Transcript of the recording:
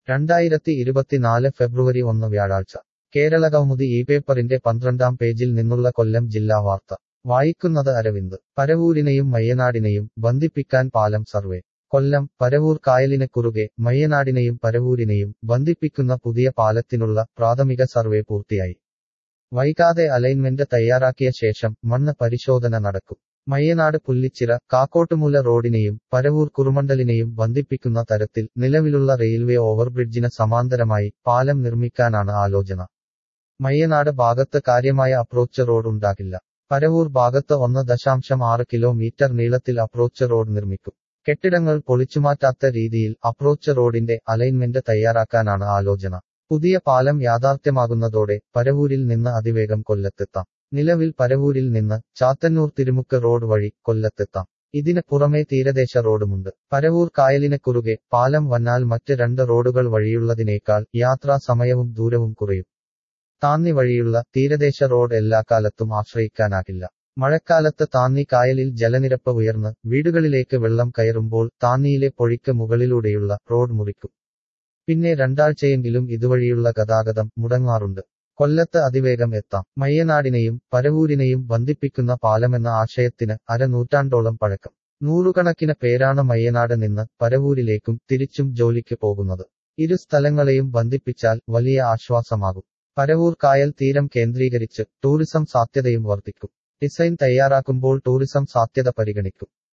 രണ്ടായിരത്തി ഇരുപത്തിനാല് ഫെബ്രുവരി ഒന്ന് വ്യാഴാഴ്ച കേരള കൗമുദി ഈ പേപ്പറിന്റെ പന്ത്രണ്ടാം പേജിൽ നിന്നുള്ള കൊല്ലം ജില്ലാ വാർത്ത വായിക്കുന്നത് അരവിന്ദ് പരവൂരിനെയും മയ്യനാടിനെയും ബന്ധിപ്പിക്കാൻ പാലം സർവേ കൊല്ലം പരവൂർ കായലിന് കുറുകെ മയ്യനാടിനെയും പരവൂരിനെയും ബന്ധിപ്പിക്കുന്ന പുതിയ പാലത്തിനുള്ള പ്രാഥമിക സർവേ പൂർത്തിയായി വൈകാതെ അലൈൻമെന്റ് തയ്യാറാക്കിയ ശേഷം മണ്ണ് പരിശോധന നടക്കും മയ്യനാട് പുല്ലിച്ചിറ കാക്കോട്ടുമൂല റോഡിനെയും പരവൂർ കുറുമണ്ടലിനെയും ബന്ധിപ്പിക്കുന്ന തരത്തിൽ നിലവിലുള്ള റെയിൽവേ ഓവർബ്രിഡ്ജിന് സമാന്തരമായി പാലം നിർമ്മിക്കാനാണ് ആലോചന മയ്യനാട് ഭാഗത്ത് കാര്യമായ അപ്രോച്ച് റോഡ് ഉണ്ടാകില്ല പരവൂർ ഭാഗത്ത് ഒന്ന് ദശാംശം ആറ് കിലോമീറ്റർ നീളത്തിൽ അപ്രോച്ച് റോഡ് നിർമ്മിക്കും കെട്ടിടങ്ങൾ പൊളിച്ചുമാറ്റാത്ത രീതിയിൽ അപ്രോച്ച് റോഡിന്റെ അലൈൻമെന്റ് തയ്യാറാക്കാനാണ് ആലോചന പുതിയ പാലം യാഥാർത്ഥ്യമാകുന്നതോടെ പരവൂരിൽ നിന്ന് അതിവേഗം കൊല്ലത്തെത്താം നിലവിൽ പരവൂരിൽ നിന്ന് ചാത്തന്നൂർ തിരുമുക്ക് റോഡ് വഴി കൊല്ലത്തെത്താം ഇതിന് പുറമെ തീരദേശ റോഡുമുണ്ട് പരവൂർ കായലിന് കുറുകെ പാലം വന്നാൽ മറ്റ് രണ്ട് റോഡുകൾ വഴിയുള്ളതിനേക്കാൾ യാത്രാ സമയവും ദൂരവും കുറയും താന്നി വഴിയുള്ള തീരദേശ റോഡ് എല്ലാ കാലത്തും ആശ്രയിക്കാനാകില്ല മഴക്കാലത്ത് താന്നി കായലിൽ ജലനിരപ്പ് ഉയർന്ന് വീടുകളിലേക്ക് വെള്ളം കയറുമ്പോൾ താന്നിയിലെ പൊഴിക്ക് മുകളിലൂടെയുള്ള റോഡ് മുറിക്കും പിന്നെ രണ്ടാഴ്ചയെങ്കിലും ഇതുവഴിയുള്ള ഗതാഗതം മുടങ്ങാറുണ്ട് കൊല്ലത്ത് അതിവേഗം എത്താം മയ്യനാടിനെയും പരവൂരിനെയും ബന്ധിപ്പിക്കുന്ന പാലമെന്ന ആശയത്തിന് അരനൂറ്റാണ്ടോളം പഴക്കം നൂറുകണക്കിന് പേരാണ് മയ്യനാട് നിന്ന് പരവൂരിലേക്കും തിരിച്ചും ജോലിക്ക് പോകുന്നത് ഇരു സ്ഥലങ്ങളെയും ബന്ധിപ്പിച്ചാൽ വലിയ ആശ്വാസമാകും പരവൂർ കായൽ തീരം കേന്ദ്രീകരിച്ച് ടൂറിസം സാധ്യതയും വർദ്ധിക്കും ഡിസൈൻ തയ്യാറാക്കുമ്പോൾ ടൂറിസം സാധ്യത പരിഗണിക്കും